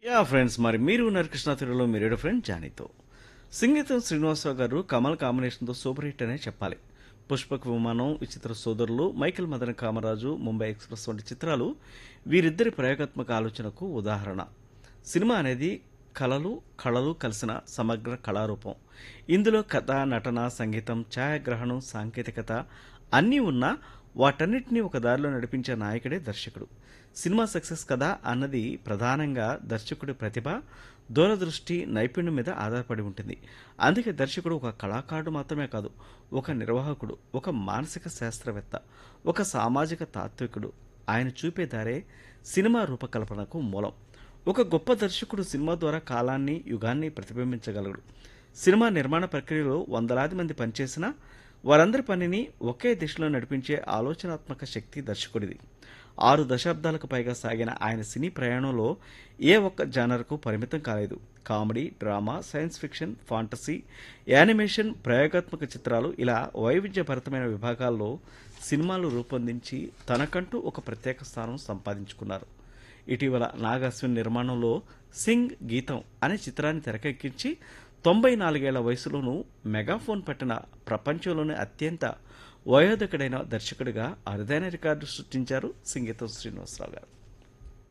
yeah friends మరి మీరు ఉన్నారు కృష్ణ తీరులో మీరు ఫ్రెండ్ జానీతో సంగీతం శ్రీనివాసరావు గారు కమల్ కాంబినేషన్తో సూపర్ హిట్ అనే చెప్పాలి పుష్పక్ విమానం విచిత్ర సోదరులు మైకేల్ మదన కామరాజు ముంబై ఎక్స్ప్రెస్ వంటి చిత్రాలు వీరిద్దరి ప్రయోగాత్మక ఆలోచనకు ఉదాహరణ సినిమా అనేది కళలు కళలు కలిసిన సమగ్ర కళారూపం ఇందులో కథ నటన సంగీతం ఛాయాగ్రహణం సాంకేతికత అన్నీ ఉన్నా వాటన్నిటినీ ఒక దారిలో నడిపించే నాయకుడే దర్శకుడు సినిమా సక్సెస్ కదా అన్నది ప్రధానంగా దర్శకుడి ప్రతిభ దూరదృష్టి నైపుణ్యం మీద ఆధారపడి ఉంటుంది అందుకే దర్శకుడు ఒక కళాకారుడు మాత్రమే కాదు ఒక నిర్వాహకుడు ఒక మానసిక శాస్త్రవేత్త ఒక సామాజిక తాత్వికుడు ఆయన చూపే దారే సినిమా రూపకల్పనకు మూలం ఒక గొప్ప దర్శకుడు సినిమా ద్వారా కాలాన్ని యుగాన్ని ప్రతిబింబించగలడు సినిమా నిర్మాణ ప్రక్రియలో వందలాది మంది పనిచేసినా వారందరి పనిని ఒకే దిశలో నడిపించే ఆలోచనాత్మక శక్తి దర్శకుడిది ఆరు దశాబ్దాలకు పైగా సాగిన ఆయన సినీ ప్రయాణంలో ఏ ఒక్క జానర్కు పరిమితం కాలేదు comedy drama science fiction fantasy animation ప్రయోగాత్మక చిత్రాలు ఇలా వైవిధ్యభరితమైన విభాగాల్లో సినిమాలు రూపొందించి తనకంటూ ఒక ప్రత్యేక స్థానం సంపాదించుకున్నారు ఇటీవల నాగాశ్విన్ నిర్మాణంలో సింగ్ గీతం అనే చిత్రాన్ని తెరకెక్కించి తొంభై నాలుగేళ్ల వయసులోనూ మెగాఫోన్ పెట్టిన ప్రపంచంలోనే అత్యంత వయోధికుడైన దర్శకుడిగా అరుదైన రికార్డు సృష్టించారు సంగీతం శ్రీనివాసరావు గారు